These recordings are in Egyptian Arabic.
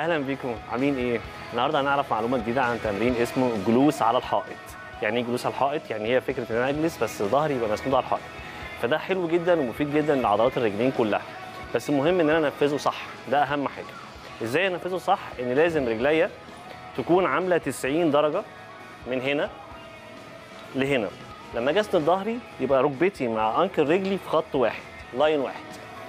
اهلا بيكم عاملين ايه النهارده هنعرف معلومه جديده عن تمرين اسمه جلوس على الحائط يعني ايه جلوس على الحائط يعني هي فكره ان انا اجلس بس ظهري يبقى مسنود على الحائط فده حلو جدا ومفيد جدا لعضلات الرجلين كلها بس المهم ان انا انفذه صح ده اهم حاجه ازاي انفذه صح ان لازم رجليا تكون عامله 90 درجه من هنا لهنا لما اجي اسند ظهري يبقى ركبتي مع انكل رجلي في خط واحد لاين واحد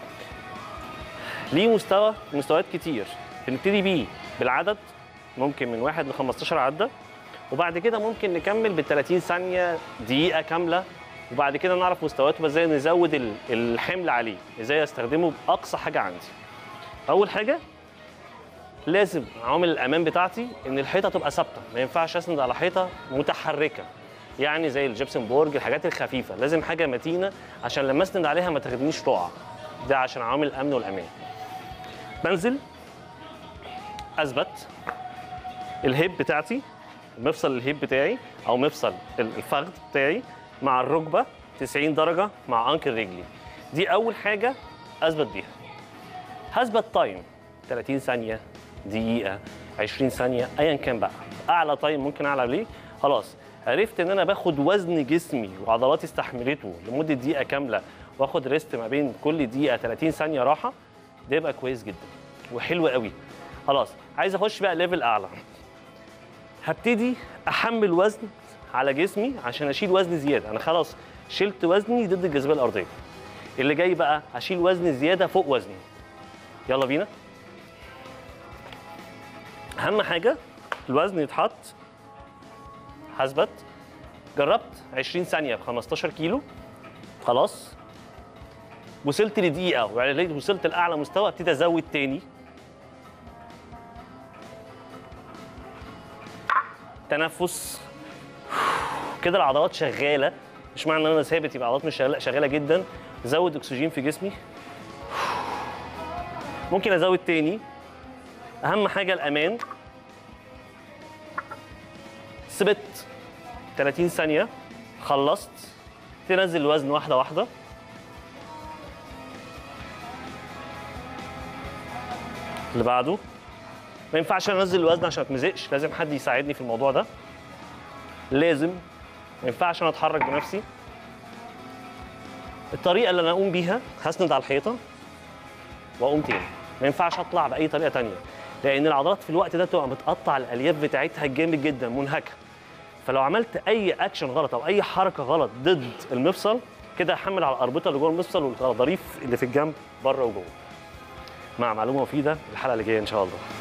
ليه مستوى مستويات كتير بنبتدي بيه بالعدد ممكن من واحد ل 15 عده وبعد كده ممكن نكمل بال 30 ثانيه دقيقه كامله وبعد كده نعرف مستوياته ازاي نزود ال- الحمل عليه ازاي استخدمه باقصى حاجه عندي اول حاجه لازم عوامل الامان بتاعتي ان الحيطه تبقى ثابته ما ينفعش اسند على حيطه متحركه يعني زي الجبسن بورج الحاجات الخفيفه لازم حاجه متينه عشان لما اسند عليها ما تاخدنيش تقع ده عشان عوامل الامن والامان بنزل اثبت الهيب بتاعتي مفصل الهيب بتاعي او مفصل ال- الفخذ بتاعي مع الركبه 90 درجه مع انكل رجلي دي اول حاجه اثبت بيها هثبت تايم 30 ثانيه دقيقه 20 ثانيه ايا كان بقى اعلى تايم ممكن اعلى ليه خلاص عرفت ان انا باخد وزن جسمي وعضلاتي استحملته لمده دقيقه كامله واخد ريست ما بين كل دقيقه 30 ثانيه راحه ده يبقى كويس جدا وحلو قوي خلاص عايز اخش بقى ليفل اعلى هبتدي احمل وزن على جسمي عشان اشيل وزن زياده انا خلاص شلت وزني ضد الجاذبيه الارضيه اللي جاي بقى هشيل وزن زياده فوق وزني يلا بينا اهم حاجه الوزن يتحط هثبت جربت 20 ثانيه ب 15 كيلو خلاص وصلت لدقيقه وبعدين وصلت لاعلى مستوى ابتدي ازود تاني تنفس كده العضلات شغاله مش معنى ان انا ثابت يبقى العضلات مش شغاله شغاله جدا زود اكسجين في جسمي ممكن ازود تاني اهم حاجه الامان ثبت 30 ثانيه خلصت تنزل الوزن واحده واحده اللي بعده ما ينفعش انزل الوزن عشان ما اتمزقش لازم حد يساعدني في الموضوع ده لازم ما ينفعش انا اتحرك بنفسي الطريقه اللي انا اقوم بيها هسند على الحيطه واقوم تاني ما ينفعش اطلع باي طريقه تانية لان العضلات في الوقت ده بتبقى بتقطع الالياف بتاعتها جامد جدا منهكه فلو عملت اي اكشن غلط او اي حركه غلط ضد المفصل كده هحمل على الاربطه اللي جوه المفصل والغضاريف اللي في الجنب بره وجوه مع معلومه مفيده الحلقه اللي جايه ان شاء الله